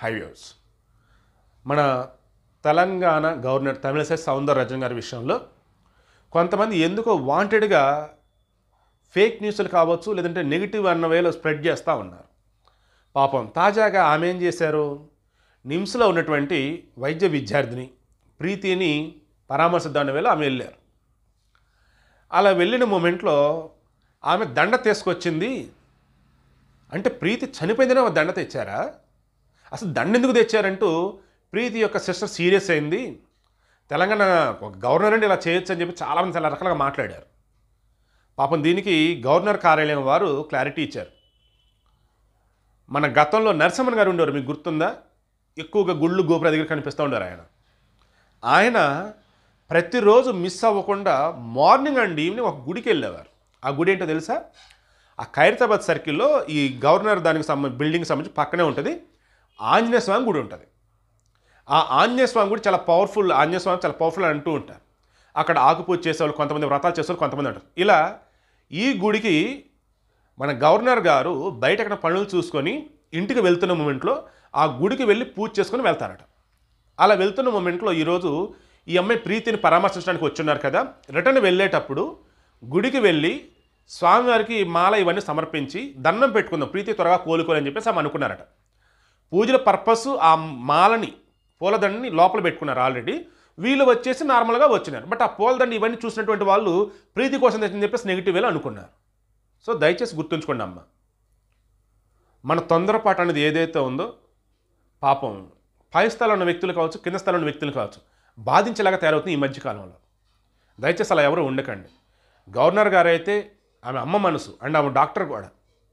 highways మన Telangana governor Tamilisai Soundararajan గారి విషయంలో కొంతమంది ఎందుకో వాంటెడ్గా ఫేక్ న్యూస్లు కావచ్చు లేదంటే నెగిటివ్ అన్న వేలో స్ప్రెడ్ చేస్తూ ఉన్నారు పాపం తాజాగా ఆమె ఏం చేశారు నిమ్స్లో ఉన్నటువంటి వైద్య విద్యార్థిని ప్రీతిని పరామర్శిద్దాని వేళ ఆమె వెళ్ళారు అలా వెళ్ళిన మూమెంట్లో ఆమె దండ తీసుకొచ్చింది అంటే ప్రీతి చనిపోయిందనే ఒక దండ తెచ్చారా అసలు దండ ఎందుకు తెచ్చారంటూ ప్రీతి యొక్క సిస్టర్ సీరియస్ అయింది తెలంగాణ ఒక గవర్నర్ అంటే ఇలా చేయొచ్చు అని చెప్పి చాలామంది చాలా రకాలుగా మాట్లాడారు పాపం దీనికి గవర్నర్ కార్యాలయం వారు క్లారిటీ ఇచ్చారు మన గతంలో నరసింహన్ గారు ఉండేవారు మీకు గుర్తుందా ఎక్కువగా గుళ్ళు గోపుర దగ్గర కనిపిస్తూ ఉండారు ఆయన ఆయన ప్రతిరోజు మిస్ అవ్వకుండా మార్నింగ్ అండ్ ఈవినింగ్ ఒక గుడికి వెళ్ళేవారు ఆ గుడి ఏంటో తెలుసా ఆ ఖైరతాబాద్ సర్కిల్లో ఈ గవర్నర్ దానికి సంబంధించి బిల్డింగ్ సంబంధించి పక్కనే ఉంటుంది ఆంజనేయ స్వామి గుడి ఉంటుంది ఆ ఆంజనేయ స్వామి గుడి చాలా పవర్ఫుల్ ఆంజనేయ స్వామి చాలా పవర్ఫుల్ అని అంటూ ఉంటారు అక్కడ ఆకుపూజ చేసేవాళ్ళు కొంతమంది వ్రతాలు చేసేవాళ్ళు కొంతమంది ఉంటారు ఇలా ఈ గుడికి మన గవర్నర్ గారు బయట ఎక్కడ పనులు చూసుకొని ఇంటికి వెళ్తున్న మూమెంట్లో ఆ గుడికి వెళ్ళి పూజ చేసుకొని వెళ్తారట అలా వెళ్తున్న మూమెంట్లో ఈరోజు ఈ అమ్మాయి ప్రీతిని పరామర్శించడానికి వచ్చున్నారు కదా రిటర్న్ వెళ్ళేటప్పుడు గుడికి వెళ్ళి స్వామివారికి మాల ఇవన్నీ సమర్పించి దండం పెట్టుకుందాం ప్రీతి త్వరగా కోలుకోవాలని చెప్పేసి ఆమె అనుకున్నారట పూజల పర్పస్ ఆ మాలని పూలదండని లోపల పెట్టుకున్నారు ఆల్రెడీ వీళ్ళు వచ్చేసి నార్మల్గా వచ్చినారు బట్ ఆ పూలదండ ఇవన్నీ చూసినటువంటి వాళ్ళు ప్రీతి కోసం తెచ్చని చెప్పేసి నెగిటివ్ వేలో అనుకున్నారు సో దయచేసి గుర్తుంచుకోండి అమ్మ మన తొందరపాటు అనేది ఏదైతే ఉందో పాపం పై స్థలంలో ఉన్న వ్యక్తులు కావచ్చు కింద స్థలంలో ఉన్న వ్యక్తులు కావచ్చు బాధించేలాగా తయారవుతుంది ఈ మధ్యకాలంలో దయచేసి అలా ఎవరు ఉండకండి గవర్నర్ గారు అయితే ఆమె అమ్మ మనసు అండ్ ఆమె డాక్టర్ కూడా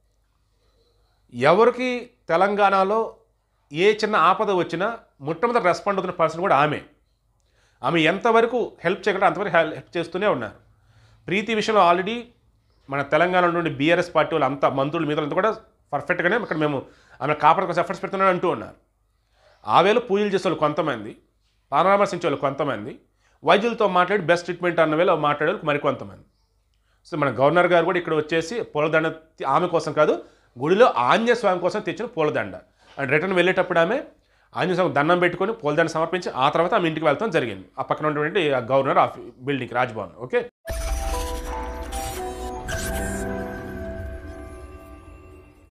ఎవరికి తెలంగాణలో ఏ చిన్న ఆపద వచ్చినా మొట్టమొదటి రెస్పాండ్ అవుతున్న పర్సన్ కూడా ఆమె ఆమె ఎంతవరకు హెల్ప్ చేయగలరో అంతవరకు హెల్ప్ చేస్తూనే ఉన్నారు ప్రీతి విషయంలో ఆల్రెడీ మన తెలంగాణ నుండి బీఆర్ఎస్ పార్టీ వాళ్ళు అంతా మంత్రులు మీద అంతా కూడా పర్ఫెక్ట్గానే ఇక్కడ మేము ఆమె కాపాడు కోసం ఎఫర్ట్స్ పెడుతున్నాడు అంటూ ఉన్నారు ఆ వేళ పూజలు చేసే వాళ్ళు కొంతమంది పరామర్శించే వాళ్ళు కొంతమంది వైద్యులతో మాట్లాడి బెస్ట్ ట్రీట్మెంట్ అన్న వేళ మాట్లాడే వాళ్ళు మరికొంతమంది సో మన గవర్నర్ గారు కూడా ఇక్కడ వచ్చేసి పూలదండ తి- ఆమె కోసం కాదు గుడిలో ఆంజనేయ స్వామి కోసం తెచ్చిన పూలదండ అండ్ రిటర్న్ వెళ్ళేటప్పుడు ఆమె ఆంజనేయ స్వామి దండం పెట్టుకొని పూలదండ సమర్పించి ఆ తర్వాత ఆమె ఇంటికి వెళ్తాం జరిగింది ఆ పక్కన ఉన్నటువంటి ఆ governor office building Rajbhavan okay